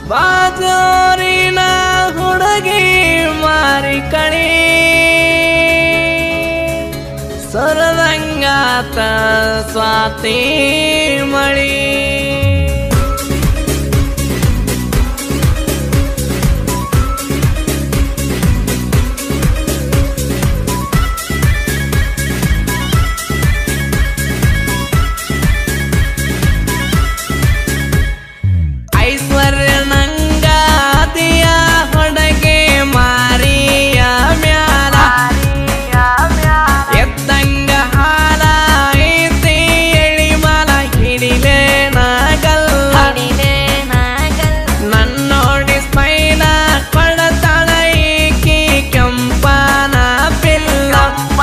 ಬಾಜೋರಿನ ಹುಡುಗಿ ಮಾರಿ ಕಣಿ ಸರದಂಗಾತ ಸ್ವಾತಿ ಮಳಿ ಐಶ್ವರ್ಯ ನಂಗಾದಿಯ ಹೊಡಗೆ ಮಾರಿಯ ಮ್ಯಾಲ ಎದ್ದಂಗ ಹಾಲ ಐತಿ ಎಳಿಮಲ ಹಿಡಿಲೆ ನಾಗಲ್ಲ ನನ್ನೋಡಿ ಸ್ಮೈಲ ಕೊಡತಾಳ ಈಕಿ ಕೆಂಪನ ಪಿಲ್ಲ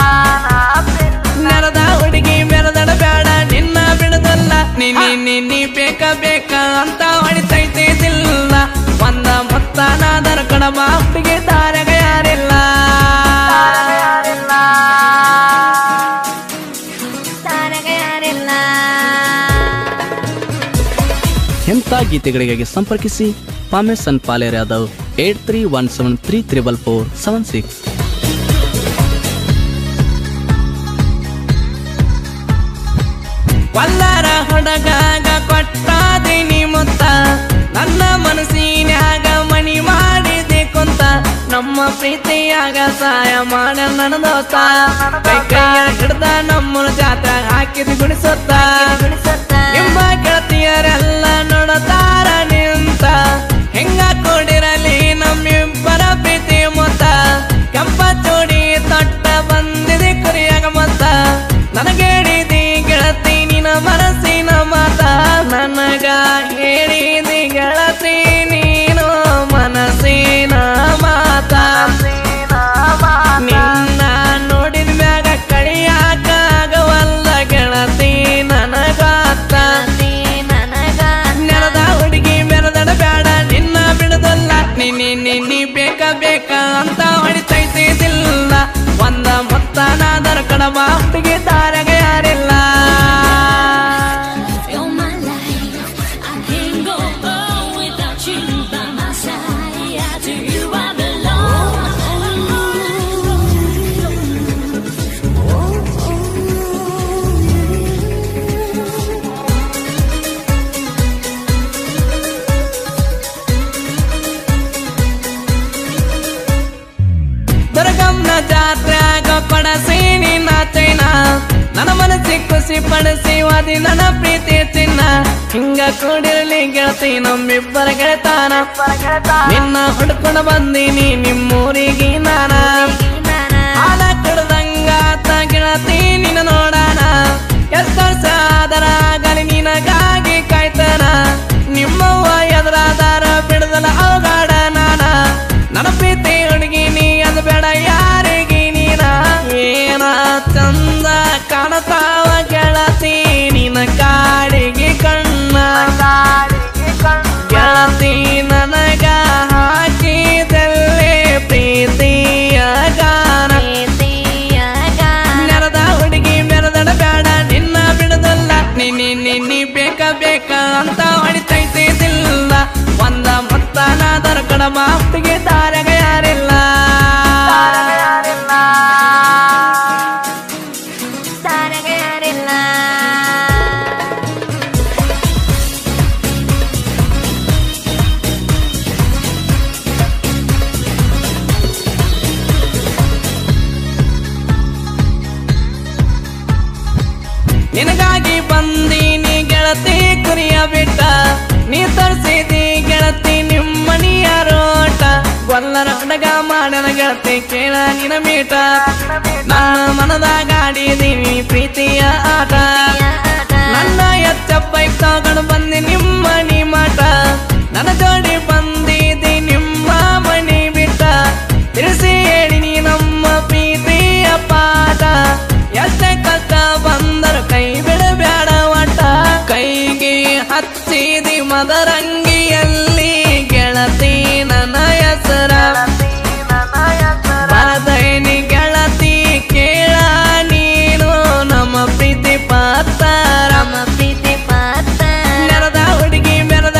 ನೆರದ ಹುಡುಗಿ ಮೆರದಡ ಬೇಡ ನಿನ್ನ ಬಿಡದಲ್ಲ ನಿನ್ನಿ ನಿನ್ನಿ ಬೇಕ ಬೇಕ ಅಂತ ಹೊಡಿತೈತಿದಿಲ್ಲ ಒಂದ ಮೊತ್ತನಾದರ ಕಡಮ ಹುಡುಗಿ ದಾರ್ಯಾಗ ಯಾರಿಲ್ಲ ಇಂಥ ಗೀತೆಗಳಿಗಾಗಿ ಸಂಪರ್ಕಿಸಿ ಪಾಮೇಸನ್ ಪಾಲೇರ್ Yadav eight three one seven three triple four seven six ಕೊಲ್ಲರ ಹುಡುಗಾಗ ಕೊಟ್ಟಾದಿನಿ ಮುತ್ತ ನನ್ನ ಮನಸ್ಸಿನ್ಯಾಗ ಮಣಿ ಮಾಡಿದೆ ಕುಂತ ನಮ್ಮ ಪ್ರೀತಿಯಾಗ ಸಹಾಯ ಮಾಡ ನನ್ನ ದೋಸ್ತ ಕೈ ಕೈಯ ಹಿಡ್ದ ನಮ್ಮನ ಜಾತ್ರೆ ಹಾಕಿದ ಗುಡಿಸುತ್ತ ನಿಮ್ಮ ಗೆಳತಿಯರೆಲ್ಲ ನೋಡತಾರ ನಿಂತ ಹೆಂಗ ಕೂಡಿರಲಿ ನಮ್ಮಿಬ್ಬರ ಪ್ರೀತಿ ಮೊತ್ತ ಕೆಂಪ ಚೂಡಿ ತೊಟ್ಟ ಬಂದಿದೆ ಕುರಿಯಾಗ ಮತ್ತ ನನಗೇಳಿದಿ ಗೆಳತಿ ನಿನ ಮನಸ್ಸಿನ ಮಾತ ನನಗ ಹೇಳಿದಿ ಗೆಳತಿ ನೀನು ಮನಸ್ಸಿನ ಮಾತ ನಿನ್ನ ನೋಡಿದ ಮ್ಯಾಗ ಕಳಿಯಾಕಾಗವಲ್ಲ ಗೆಳತಿ ನನಗಾತ ನೆಲದ ಹುಡುಗಿ ಮೆರದಡ ಬೇಡ ನಿನ್ನ ಬಿಡದಲ್ಲ ನಿನ್ನಿ ನಿನ್ನಿ ಬೇಕ ಬೇಕ ಅಂತ ಹೊಡಿತೈತಿದಿಲ್ಲ ಒಂದ ಮೊತ್ತನಾದರ ಕಡಮ ಹುಡುಗಿ ದಾರ್ಯಾಗ ಯಾರಿಲ್ಲ You're my life. I can't go on without you by my side. Yeah, to you I belong. ದುರ್ಗಮ್ಮನ ಜಾತ್ರ್ಯಾಗ ಕೊಡಸಿ ನಿನ್ನ ಚೈನ ನನ್ನ ಮನಸ್ಸಿಗೆ ಖುಷಿ ಪಡಿಸಿ ವಾದಿ ನನ್ನ ಪ್ರೀತಿ ಚಿನ್ನ ಹಿಂಗ ಕೂಡಿರಲಿ ಗೆಳತಿ ನಮ್ಮಿಬ್ಬರ ಗೆಳತಾನ ನಿನ್ನ ಹುಡ್ಕೊಂಡು ಬಂದೀನಿ ನಿಮ್ಮೂರಿಗೆ ನಾನ ಹಾಲ ಕುಡ್ದಂಗಾತ ಗೆಳತಿ ನಿನ್ನ ನೋಡಾನ ಎಷ್ಟು ವರ್ಷ ಆದರಾಗಲಿ ನಿನಗಾಗಿ ಕಾಯ್ತಾನ ನಿಮ್ಮವ್ವ ಎದುರಾದಾರ ಬಿಡದಲ್ಲ ಅವಗಾಡ ನಾನ ನನ್ನ ಪ್ರೀತಿ ಹುಡುಗಿ ನೀ ಅದು ಬೇಡ ಯಾರಿಗೆ ನೀನ ಏನ ಚಂದ ಕಾಣತಾವ ಗೆಳತಿ ನಿನ್ನ ಕಾಡಿಗೆ ಕಣ್ಣ ಗೆಳತಿ ನನಗ ಹಾಕಿದಲ್ಲೇ ಪ್ರೀತಿಯ ಗಾನ ನೆರದ ಹುಡುಗಿ ಮೆರದಡ ಬೇಡ ನಿನ್ನ ಬಿಡದಲ್ಲ ನಿನ್ನಿ ನಿನ್ನಿ ಬೇಕ ಬೇಕ ಅಂತ ಹೊಡಿತೈತಿದಿಲ್ಲ ಒಂದ ಮೊತ್ತನಾದರ ಕಡಮ ಹುಡುಗಿ ದಾರ್ಯಾಗ ಯಾರಿಲ್ಲ ನಿನಗಾಗಿ ಬಂದೀನಿ ಗೆಳತಿ ಕುರಿಯ ಬಿಟ್ಟ ನೀ ತರಿಸಿದಿ ಗೆಳತಿ ನಿಮ್ಮನಿಯ ರೋಟ ಗೊಲ್ಲರ ಹುಡುಗ ಮಾಡನ ಗೆಳತಿ ಕೇಳ ನಿನ ಮೀಟ ನನ್ನ ಮನದಾಗ ಆಡಿದೀನಿ ಪ್ರೀತಿಯ ಆಟ ನನ್ನ ಎಚ್ಚ ಬೈಕ್ ತಗೊಂಡು ಬಂದಿ ನಿಮ್ಮ ಮನಿ ಮಠ ನನ್ನ ಜೋಡಿ ಬಂದಿದಿ ನಿಮ್ಮ ಮನಿ ಬಿಟ್ಟ ತಿಳಿಸಿ ಹೇಳಿ ನೀ ನಮ್ಮ ಪ್ರೀತಿಯ ಪಾಠ ಎಷ್ಟೇ ಕಷ್ಟ ಬಂದರು ಕೈ ಬಿಡಬೇಡ ಒಟ್ಟ ಕೈಗೆ ಹಚ್ಚಿದಿ ಮದರಂಗಿಯಲ್ಲಿ ಗೆಳತಿ ನನ್ನ ಹೆಸರ ಬರದೈನಿ ಗೆಳತಿ ಕೇಳ ನೀನು ನಮ್ಮ ಪ್ರೀತಿ ಪಾತ್ರ ನೆರದ ಹುಡುಗಿ ಮೆರದ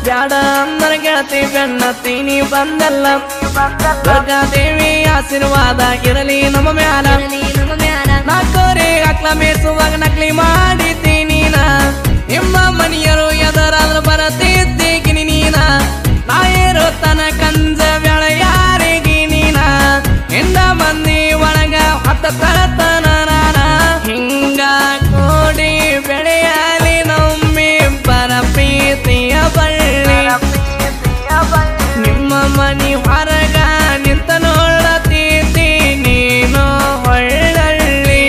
ಬ್ಯಾಡ ಅಂದರ ಗೆಳತಿ ಬೆನ್ನತ್ತೀನಿ ಬಂದಲ್ಲ ದುರ್ಗಾದೇವಿ ಆಶೀರ್ವಾದ ಇರಲಿ ನಮ್ಮ ಮ್ಯಾಲ ನಾಲ್ಕೂರಿ ಅಕ್ಲ ಮೇಸುವಾಗ ನಕ್ಲಿ ಮಾಡಿದ್ದೀನಿ ನಾ ನಿಮ್ಮ ಮನೆಯರು ಎದರಾದ್ರೂ ಬರತಿದ್ದೀಗಿನಿ ನೀನ ನಾ ಇರೋ ತನ ಕಂಜ ಬೆಳ ಯಾರಿಗೆ ನೀನ ಹಿಂದ ಮಂದಿ ಒಳಗ ಹತ್ತ ತಳತನ ನಾನ ಹಿಂಗ ಕೋಡಿ ಬೆಳೆಯಲಿ ನಮ್ಮಿಬ್ಬರ ಪ್ರೀತಿಯ ಬಳ್ಳಿ ನಿಮ್ಮ ಮನಿ ಹೊರಗ ನಿಂತ ನೋಡತೀತಿ ನೀನು ಹೊಳ್ಳಳ್ಳಿ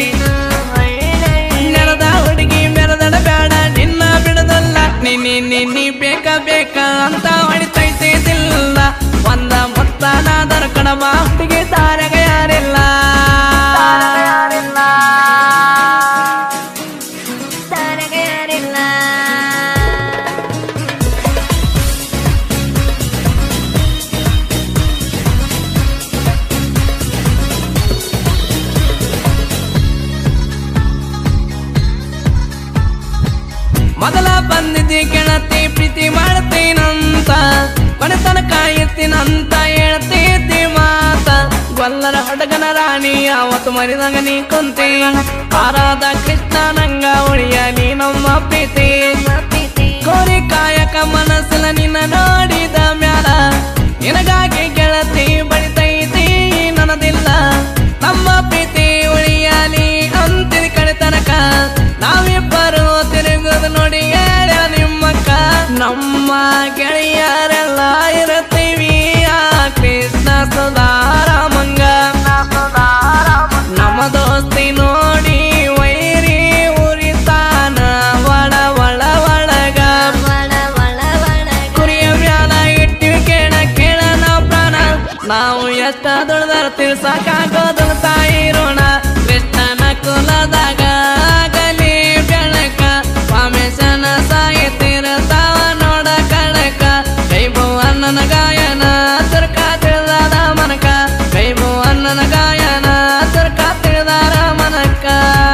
ನೆಲದ ಹುಡುಗಿ ಮೆರದಡ ಬೇಡ ನಿನ್ನ ಬಿಡದಲ್ಲ ನಿನ್ನಿ ನಿನ್ನಿ ಬೇಕ ಬೇಕ ಅಂತ ಹೊಡಿತೈತಿದಿಲ್ಲ ಒಂದ ಮೊತ್ತನಾದರ ಕಡಮ ಹುಡುಗಿ ದಾರ್ಯಾಗ ಯಾರಿಲ್ಲ ಮೊದಲ ಬಂದಿದ್ದಿ ಗೆಳತಿ ಪ್ರೀತಿ ಮಾಡ್ತೀನಂತ ಕೊನೆತನ ಕಾಯುತ್ತೀನಂತ ಹೇಳ್ತಿದ್ದಿ ಮಾತ ಗೊಲ್ಲರ ಹಡಗನ ರಾಣಿ ಅವತ್ತು ಮರಿದಾಗ ನೀ ಕುಂತಿ ಆರಾಧ ಕೃಷ್ಣ ನಂಗ ಉಳಿಯ ನೀ ನಮ್ಮ ಪ್ರೀತಿ ಕೋರಿ ಕಾಯಕ ಮನಸ್ಸಲ ನಿನ್ನ ನೋಡಿದ ಮ್ಯಾಲ ನಿನಗಾಗಿ ಗೆಳತಿ ಬಳಿತೈತಿ ನನದಿಲ್ಲ ನಮ್ಮ ಪ್ರೀತಿ ಉಳಿಯಲಿ ಅಂತಿದ ಕಡೆ ತನಕ ನಾವಿಬ್ಬರು ತಿರುಗುದು ನೋಡಿ ಹೇಳ ನಿಮ್ಮಕ್ಕ ನಮ್ಮ ಗೆಳೆಯರೆಲ್ಲ ಇರುತ್ತೀವಿ ಆ ಕೃಷ್ಣ ಸುಧಾರಾಮಂಗ ನಮ್ಮ ದೋಸ್ತಿ ನೋಡಿ ವೈರಿ ಉರಿತಾನ ಒಳ ಒಳ ಒಳಗ ಕುರಿಯ ಮ್ಯಾಲ ಇಟ್ಟು ಕೇಳ ಕೇಳ ನಾವು ಪ್ರಾಣ ನಾವು ಎಷ್ಟ ದುಡ್ದಾರ ತಿಳ್ಸಕ್ಕಾಗೋದನ್ನ ತಾಯಿರೋಣ ಕೃಷ್ಣನ ಕುಲದಾಗ ಆಗಲಿ ಬೆಳಕ ಪಾಮೇಶನ ಸಾಹಿತಿರತಾವ ನೋಡ ಕಳಕ ಕೈಬು ಅನ್ನನ ಗಾಯನ ತುರ್ಕ ತಿಳಿದಾದ ಮನಕ ಕೈಬು ಅನ್ನನ ಗಾಯನ ತುರ್ಕ ತಿಳಿದಾರ ಮನಕ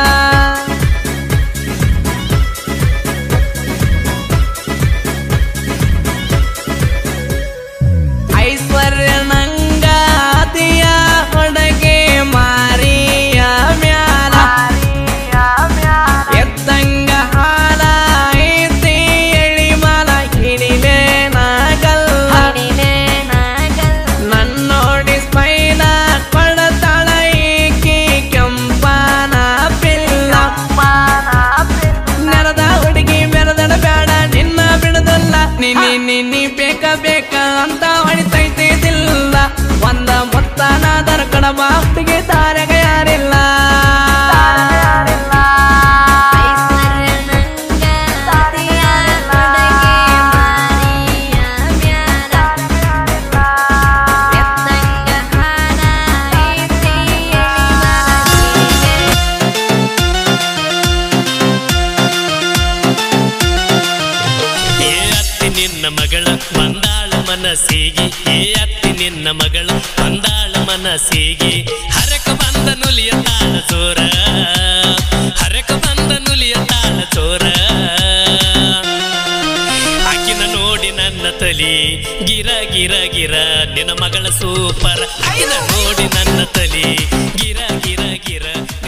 ಐಶ್ವರ್ಯ ನಂಗ ಅತಿಯ ಹೊಡಗೆ ಮಾರಿಯ ಮ್ಯಾಲ ಎತ್ತಂಗ ಹಾಲ ಐತಿ ಎಳಿ ಮಾಲ ಹಿಡಿಲೆ ನಾಗಲ್ಲ ನನ್ನೋಡಿ ಸ್ಮೈಲ ಕೊಡತಾಳ ಈಕಿ ಕೆಂಪನ ಪಿಲ್ಲ ನೆಲದ ಹುಡುಗಿ ಮೆರದಡ ಬೇಡ ನಿನ್ನ ಬಿಡದಲ್ಲ ನಿನ್ನಿ ನಿನ್ನಿ ಬೇಕ ಬೇಕ ಅಂತ ಹೊಡಿತೈತಿದಿಲ್ಲ ಒಂದ ಮೊತ್ತನಾದರ ಕಡಮ ಹುಡುಗಿ ದಾರ್ಯಾಗ ಯಾರಿಲ್ಲ ಏ ಅತ್ತಿ ನಿನ್ನ ಮಗಳ ಬಂದಾಳ ಮನಸ್ಸಿಗೆ ಏ ಅತ್ತಿ ನಿನ್ನ ಮಗಳು ಬಂದಾಳ ಮನಸ್ಸಿಗೆ ಹರಕ ಬಂದ ನುಲಿಯ ತಾಳ ಚೋರ ಹರಕ ಬಂದ ನುಲಿಯ ತಾಳ ಚೋರ ಆಕಿನ ನೋಡಿ ನನ್ನ ತಲಿ ಗಿರ ಗಿರ ಗಿರ ನಿನ್ನ ಮಗಳ ಸೂಪರ್ ಆಕಿನ ನೋಡಿ ನನ್ನ ತಲಿ ಗಿರ ಗಿರ ಗಿರ